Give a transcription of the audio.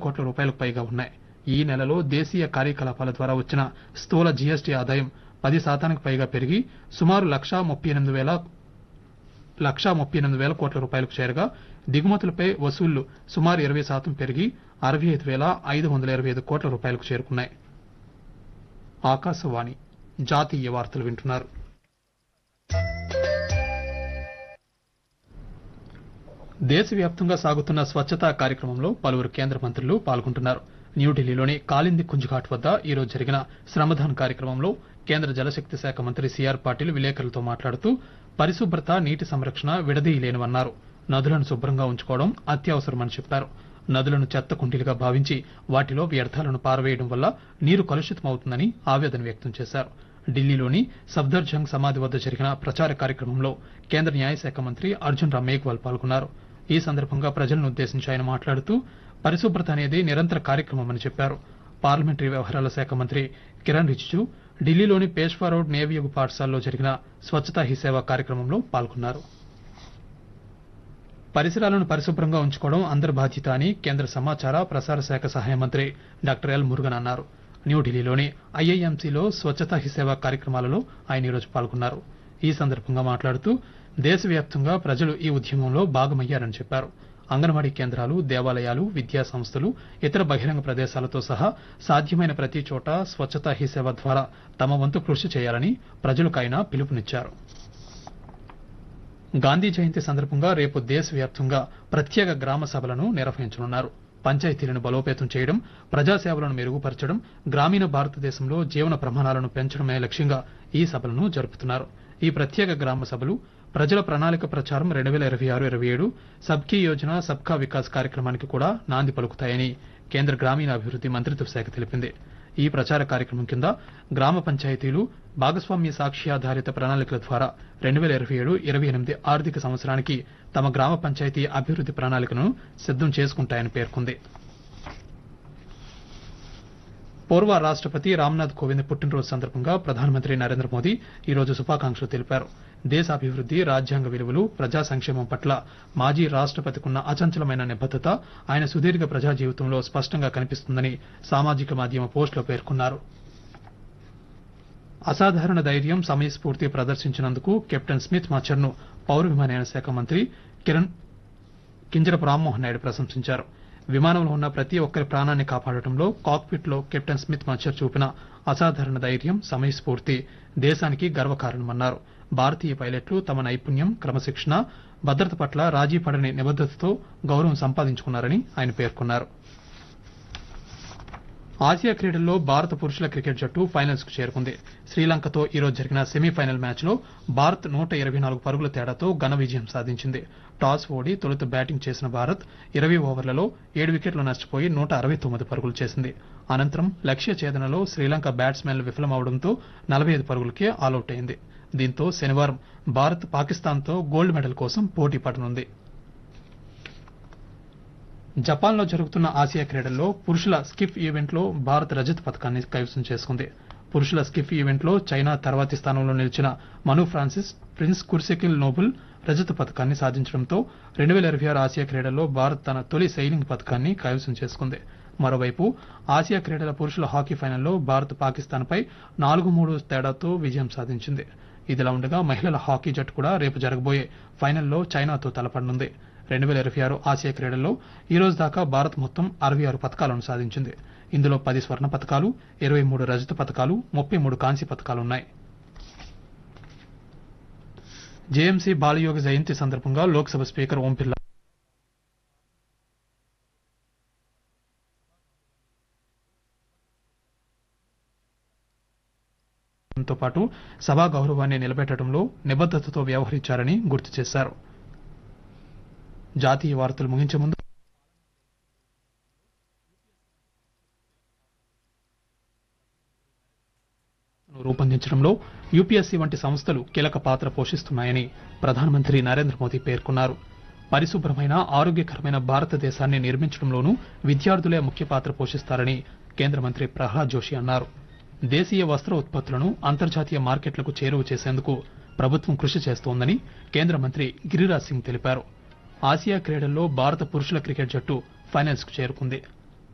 కోట్ల రూపాయలకు పైగా ఉన్నాయి ఈ నెలలో దేశీయ కార్యకలాపాల ద్వారా వచ్చిన స్థూల జీఎస్టీ ఆదాయం పది శాతానికి పైగా పెరిగి సుమారు లక్షా ముప్పై ఎనిమిది వేల లక్షా ముప్పై ఎనిమిది వేల కోట్ల రూపాయలకు చేరగా దిగుమతులపై వసూళ్లు సుమారు ఇరవై శాతం పెరిగి అరవై ఐదు వేల ఐదు వందల ఇరవై ఐదు కోట్ల రూపాయలకు చేరుకున్నాయి ఆకాశవాణి జాతీయ వార్తలు వింటున్నారు దేశవ్యాప్తంగా సాగుతున్న స్వచ్ఛతా కార్యక్రమంలో పలువురు కేంద్ర మంత్రులు పాల్గొంటున్నారు న్యూఢిల్లీలోని కాలింది కుంజ్ఘాట్ వద్ద ఈ రోజు జరిగిన శ్రమదాన్ కార్యక్రమంలో కేంద్ర జలశక్తి శాఖ మంత్రి సిఆర్ పాటిల్ విలేకరులతో మాట్లాడుతూ పరిశుభ్రత నీటి సంరక్షణ విడదీయలేనివన్నారు నదులను శుభ్రంగా ఉంచుకోవడం అత్యవసరమని చెప్పారు నదులను చెత్త కుండీలుగా భావించి వాటిలో వ్యర్థాలను పారవేయడం వల్ల నీరు కలుషితమవుతుందని ఆవేదన వ్యక్తం చేశారు ఢిల్లీలోని సఫ్దర్జంగ్ సమాధి వద్ద జరిగిన ప్రచార కార్యక్రమంలో కేంద్ర న్యాయశాఖ మంత్రి అర్జున్ రామ్ మేఘ్వాల్ పాల్గొన్నారు ఈ సందర్భంగా ప్రజలను ఉద్దేశించి ఆయన మాట్లాడుతూ పరిశుభ్రత అనేది నిరంతర కార్యక్రమమని చెప్పారు పార్లమెంటరీ వ్యవహారాల శాఖ మంత్రి కిరణ్ రిజిజు ఢిల్లీలోని పేష్వా రోడ్ నేవియగు పాఠశాలలో జరిగిన స్వచ్ఛతా హీ సేవ కార్యక్రమంలో పాల్గొన్నారు పరిసరాలను పరిశుభ్రంగా ఉంచుకోవడం అందరి బాధ్యత అని కేంద్ర సమాచార ప్రసార శాఖ సహాయ మంత్రి డాక్టర్ ఎల్ మురుగన్ అన్నారు న్యూఢిల్లీలోని ఐఐఎంసీలో స్వచ్ఛతా హీ సేవ కార్యక్రమాలలో ఆయన ఈరోజు పాల్గొన్నారు ఈ సందర్భంగా మాట్లాడుతూ దేశవ్యాప్తంగా ప్రజలు ఈ ఉద్యమంలో భాగమయ్యారని చెప్పారు అంగన్వాడీ కేంద్రాలు దేవాలయాలు విద్యా సంస్థలు ఇతర బహిరంగ ప్రదేశాలతో సహా సాధ్యమైన ప్రతి చోట స్వచ్ఛతా హీ సేవ ద్వారా తమ వంతు కృషి చేయాలని ప్రజలకు ఆయన పిలుపునిచ్చారు గాంధీ జయంతి సందర్భంగా రేపు దేశవ్యాప్తంగా ప్రత్యేక గ్రామ సభలను నిర్వహించనున్నారు పంచాయతీలను బలోపేతం చేయడం ప్రజాసేవలను మెరుగుపరచడం గ్రామీణ భారతదేశంలో జీవన ప్రమాణాలను పెంచడమే లక్ష్యంగా ఈ సభలను జరుపుతున్నారు ఈ ప్రత్యేక గ్రామ సభలు ప్రజల ప్రణాళిక ప్రచారం రెండు వేల ఇరవై ఆరు ఇరవై ఏడు సబ్కీ యోజన సబ్కా వికాస్ కార్యక్రమానికి కూడా నాంది పలుకుతాయని కేంద్ర గ్రామీణాభివృద్ది మంత్రిత్వ శాఖ తెలిపింది ఈ ప్రచార కార్యక్రమం కింద గ్రామ పంచాయతీలు భాగస్వామ్య సాక్ష్యాధారిత ప్రణాళికల ద్వారా రెండు వేల ఇరవై ఏడు ఇరవై ఎనిమిది ఆర్థిక సంవత్సరానికి తమ గ్రామ పంచాయతీ అభివృద్ది ప్రణాళికను సిద్దం చేసుకుంటాయని పేర్కొంది పూర్వ రాష్టపతి రామ్నాథ్ కోవింద్ పుట్టినరోజు సందర్భంగా ప్రధానమంత్రి నరేంద్ర మోదీ ఈ రోజు శుభాకాంక్షలు తెలిపారు దేశాభివృద్ది రాజ్యాంగ విలువలు ప్రజా సంక్షేమం పట్ల మాజీ రాష్టపతికున్న అచంచలమైన నిబద్దత ఆయన సుదీర్ఘ ప్రజా జీవితంలో స్పష్టంగా కనిపిస్తుందని సామాజిక మాధ్యమ పోస్టులో పేర్కొన్నారు అసాధారణ ధైర్యం సమయస్ఫూర్తి ప్రదర్శించినందుకు కెప్టెన్ స్మిత్ మచ్చర్ను పౌర విమానయాన శాఖ మంత్రి కిరణ్ కింజరపు రామ్మోహన్ నాయుడు ప్రశంసించారు విమానంలో ఉన్న ప్రతి ఒక్కరి ప్రాణాన్ని కాపాడటంలో కాక్పిట్ లో కెప్టెన్ స్మిత్ మచ్చర్ చూపిన అసాధారణ ధైర్యం సమయస్ఫూర్తి దేశానికి గర్వకారణమన్నారు భారతీయ పైలట్లు తమ నైపుణ్యం క్రమశిక్షణ భద్రత పట్ల రాజీ పడని నిబద్దతతో గౌరవం సంపాదించుకున్నారని ఆయన పేర్కొన్నారు ఆసియా క్రీడల్లో భారత పురుషుల క్రికెట్ జట్టు ఫైనల్స్ కు చేరుకుంది శ్రీలంకతో ఈ రోజు జరిగిన సెమీఫైనల్ మ్యాచ్ లో భారత్ నూట ఇరవై నాలుగు పరుగుల తేడాతో ఘన విజయం సాధించింది టాస్ ఓడి తొలుత బ్యాటింగ్ చేసిన భారత్ ఇరవై ఓవర్లలో ఏడు వికెట్లు నష్టపోయి నూట అరవై తొమ్మిది పరుగులు చేసింది అనంతరం లక్ష్య ఛేదనలో శ్రీలంక బ్యాట్స్మెన్లు విఫలమవడంతో నలభై ఐదు పరుగులకే ఆలౌట్ అయింది దీంతో శనివారం భారత్ పాకిస్తాన్తో గోల్డ్ మెడల్ కోసం పోటీ పడనుంది జపాన్లో జరుగుతున్న ఆసియా క్రీడల్లో పురుషుల స్కిఫ్ ఈవెంట్లో భారత్ రజత పథకాన్ని కైవసం చేసుకుంది పురుషుల స్కిఫ్ ఈవెంట్లో చైనా తర్వాతి స్థానంలో నిలిచిన మను ఫ్రాన్సిస్ ప్రిన్స్ కుర్సెకిల్ నోబుల్ రజత పథకాన్ని సాధించడంతో రెండు వేల ఇరవై ఆరు ఆసియా క్రీడల్లో భారత్ తన తొలి సైలింగ్ పథకాన్ని కైవసం చేసుకుంది మరోవైపు ఆసియా క్రీడల పురుషుల హాకీ ఫైనల్లో భారత్ పాకిస్తాన్పై నాలుగు మూడు తేడాతో విజయం సాధించింది ఇదిలా ఉండగా మహిళల హాకీ జట్టు కూడా రేపు జరగబోయే ఫైనల్లో చైనాతో తలపడనుంది రెండు వేల ఇరవై ఆరు ఆసియా క్రీడల్లో ఈ రోజు దాకా భారత్ మొత్తం అరవై ఆరు పథకాలను సాధించింది ఇందులో పది స్వర్ణ పథకాలు ఇరవై మూడు రజత పథకాలు ముప్పై మూడు కాంస్య పథకాలున్నాయి జేఎంసీ బాలయోగ జయంతి సందర్భంగా లోక్సభ స్పీకర్ ఓం బిర్లా తో పాటు సభా గౌరవాన్ని నిలబెట్టడంలో నిబద్దతతో వ్యవహరించారని గుర్తు చేశారు జాతీయ వార్తలు ముగించే ముందు రూపొందించడంలో యూపీఎస్సీ వంటి సంస్థలు కీలక పాత్ర పోషిస్తున్నాయని ప్రధానమంత్రి నరేంద్ర మోదీ పేర్కొన్నారు పరిశుభ్రమైన ఆరోగ్యకరమైన భారతదేశాన్ని నిర్మించడంలోనూ విద్యార్థులే ముఖ్య పాత్ర పోషిస్తారని కేంద్ర మంత్రి ప్రహ్లాద్ జోషి అన్నారు దేశీయ వస్త్ర ఉత్పత్తులను అంతర్జాతీయ మార్కెట్లకు చేరువ చేసేందుకు ప్రభుత్వం కృషి చేస్తోందని కేంద్ర మంత్రి గిరిరాజ్ సింగ్ తెలిపారు ఆసియా క్రీడల్లో భారత పురుషుల క్రికెట్ జట్టు ఫైనల్స్ కు చేరుకుంది